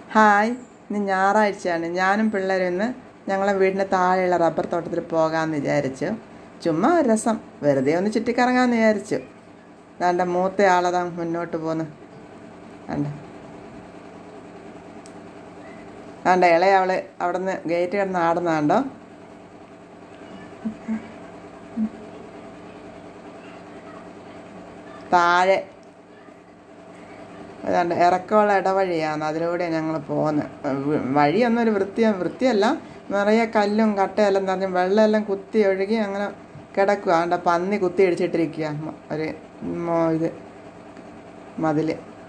Hi ഇന്ന് ഞായറാഴ്ചയാണ് ഞാനും പിള്ളേരും ഇന്ന് ഞങ്ങളെ വീടിൻ്റെ താഴെയുള്ള റബ്ബർ തോട്ടത്തിൽ പോകാമെന്ന് വിചാരിച്ചു ചുമ്മാ ഒരു രസം വെറുതെ ഒന്ന് ചുറ്റിക്കറങ്ങാമെന്ന് വിചാരിച്ചു ദാണ്ട മൂത്ത ആളതാ മുന്നോട്ട് പോന്ന് ദാണ്ട ദാണ്ട ഇളയ അവള് അവിടെ നിന്ന് ഗേറ്റ് കിടന്ന് ആടുന്നാണ്ടോ താഴെ ഏതാണ്ട് ഇറക്കമുള്ള ഇടവഴിയാണ് അതിലൂടെ ഞങ്ങൾ പോകുന്നത് വഴിയൊന്നും ഒരു വൃത്തി വൃത്തിയല്ല നിറയെ കല്ലും കട്ടയെല്ലാം നിറഞ്ഞ് വെള്ളമെല്ലാം കുത്തി ഒഴുകി അങ്ങനെ കിടക്കുക ആണ്ട പന്നി കുത്തി ഇടിച്ചിട്ടിരിക്കുക മ- ഒരു മോ- ഇത് മതിൽ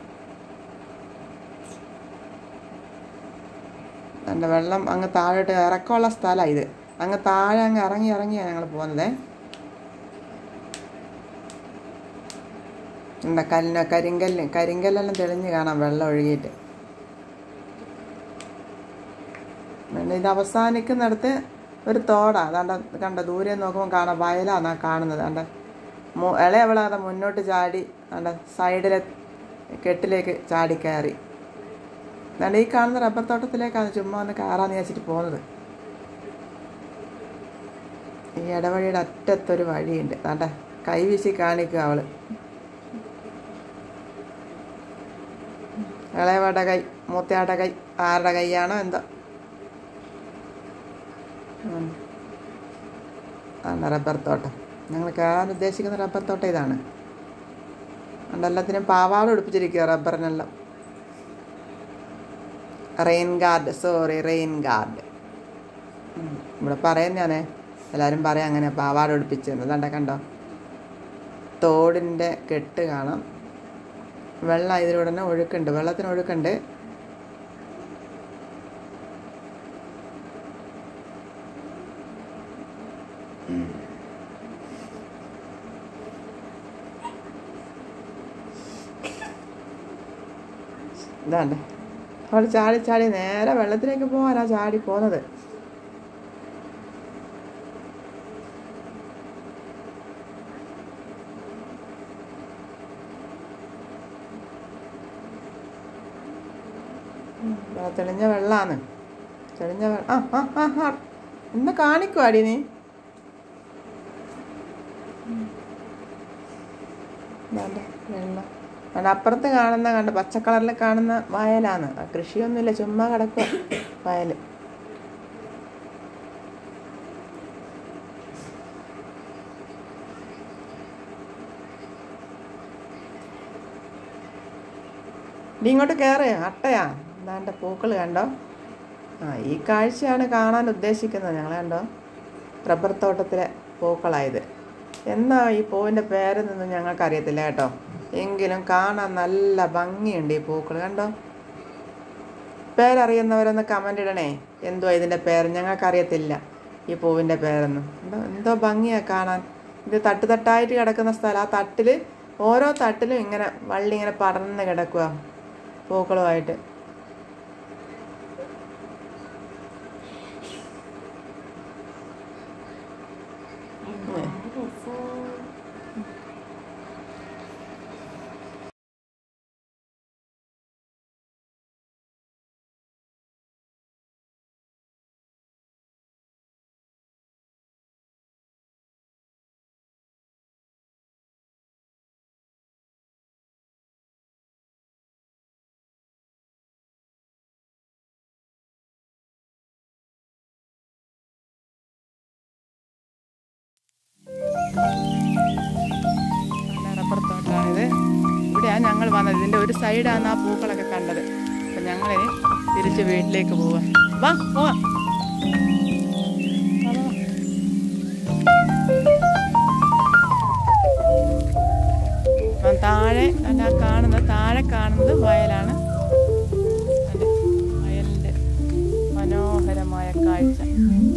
എൻ്റെ വെള്ളം അങ്ങ് താഴോട്ട് ഇറക്കമുള്ള സ്ഥലമാണ് ഇത് അങ്ങ് താഴെ അങ്ങ് ഇറങ്ങി ഇറങ്ങിയാണ് ഞങ്ങൾ പോകുന്നത് എന്താ കല്ലിന് കരിങ്കല്ല് കരിങ്കല്ലെല്ലാം തെളിഞ്ഞ് കാണാം വെള്ളം ഒഴുകിയിട്ട് പിന്നെ ഇത് അവസാനിക്കുന്നിടത്ത് ഒരു തോടാ അതാണ്ട കണ്ട ദൂരെ നോക്കുമ്പോൾ കാണാം വയലാന്നാ കാണുന്നത് കണ്ട ഇളയവളാതെ മുന്നോട്ട് ചാടി കണ്ട സൈഡിലെ കെട്ടിലേക്ക് ചാടി കയറി അതാണ്ട് ഈ കാണുന്ന റബ്ബർ തോട്ടത്തിലേക്കാണ് ചുമ്മാ ഒന്ന് കയറാന്ന് വിചാരിച്ചിട്ട് പോകുന്നത് ഈ ഇടവഴിയുടെ അറ്റത്തൊരു വഴിയുണ്ട് അതാണ്ട കൈ വീശി കാണിക്കുക അവള് ഇളയവയുടെ കൈ മൂത്തയാടെ കൈ ആരുടെ കൈയാണോ എന്തോ ഉം. ആണ് റബ്ബർ തോട്ടം ഞങ്ങൾ കയറാൻ ഉദ്ദേശിക്കുന്ന റബ്ബർ തോട്ടം ഇതാണ് അതുകൊണ്ട് എല്ലാത്തിനും പാവാട ഉടുപ്പിച്ചിരിക്കുക റബ്ബറിനെല്ലാം rain guard sorry rain guard ഇവിടെ പറയാൻ ഞാനേ എല്ലാവരും പറയാം അങ്ങനെ പാവാട ഉടുപ്പിച്ചെന്ന് അതാണ്ട കണ്ടോ തോടിൻ്റെ കെട്ട് കാണാം വെള്ളം ഇതിലൂടെ തന്നെ ഒഴുക്കുണ്ട് വെള്ളത്തിന് ഒഴുക്കുണ്ട് ഇതാണ്ട് അവൾ ചാടി ചാടി നേരെ വെള്ളത്തിലേക്ക് പോകാനാ ചാടി പോകുന്നത് ആ, തെളിഞ്ഞ വെള്ളാണ് തെളിഞ്ഞ വെ- ആ ആ ആ ആ ഒന്ന് കാണിക്കുവാടി നീ ദാണ്ട വെള്ളം അത് അപ്പുറത്ത് കാണുന്ന കണ്ട് പച്ച കളറിൽ കാണുന്ന വയലാണ് ആ കൃഷിയൊന്നുമില്ല ചുമ്മാ കിടക്കുക വയൽ നീ ഇങ്ങോട്ട് കയറേ അട്ടയാ എന്താണ്ട പൂക്കൾ കണ്ടോ ആ ഈ കാഴ്ചയാണ് കാണാൻ ഉദ്ദേശിക്കുന്നത് ഞങ്ങൾ കണ്ടോ റബ്ബർ തോട്ടത്തിലെ പൂക്കളായത് എന്നാ ഈ പൂവിൻ്റെ പേരെന്നൊന്നും ഞങ്ങൾക്ക് അറിയത്തില്ല കേട്ടോ എങ്കിലും കാണാൻ നല്ല ഭംഗിയുണ്ട് ഈ പൂക്കൾ കണ്ടോ പേരറിയുന്നവരൊന്ന് കമൻ്റ് ഇടണേ എന്തുവാ ഇതിൻ്റെ പേര് ഞങ്ങൾക്കറിയത്തില്ല ഈ പൂവിൻ്റെ പേരൊന്നും എന്തോ എന്തോ ഭംഗിയാണ് കാണാൻ ഇത് തട്ട് തട്ടായിട്ട് കിടക്കുന്ന സ്ഥലം ആ തട്ടിൽ ഓരോ തട്ടിലും ഇങ്ങനെ വള്ളി ഇങ്ങനെ പടർന്ന് കിടക്കുക പൂക്കളുമായിട്ട് നല്ല റബ്ബർ തോട്ടമാണിത് ഇവിടെയാണ് ഞങ്ങൾ വന്നത് ഇതിൻ്റെ ഒരു സൈഡാണ് ആ പൂക്കളൊക്കെ കണ്ടത് അപ്പം ഞങ്ങളിനി തിരിച്ച് വീട്ടിലേക്ക് പോവാം വാ പോവാം വാ, വാ, വാ. അപ്പം താഴെ അല്ല കാണുന്നത് താഴെ കാണുന്നത് വയലാണ് അതെ, വയലിൻ്റെ മനോഹരമായ കാഴ്ച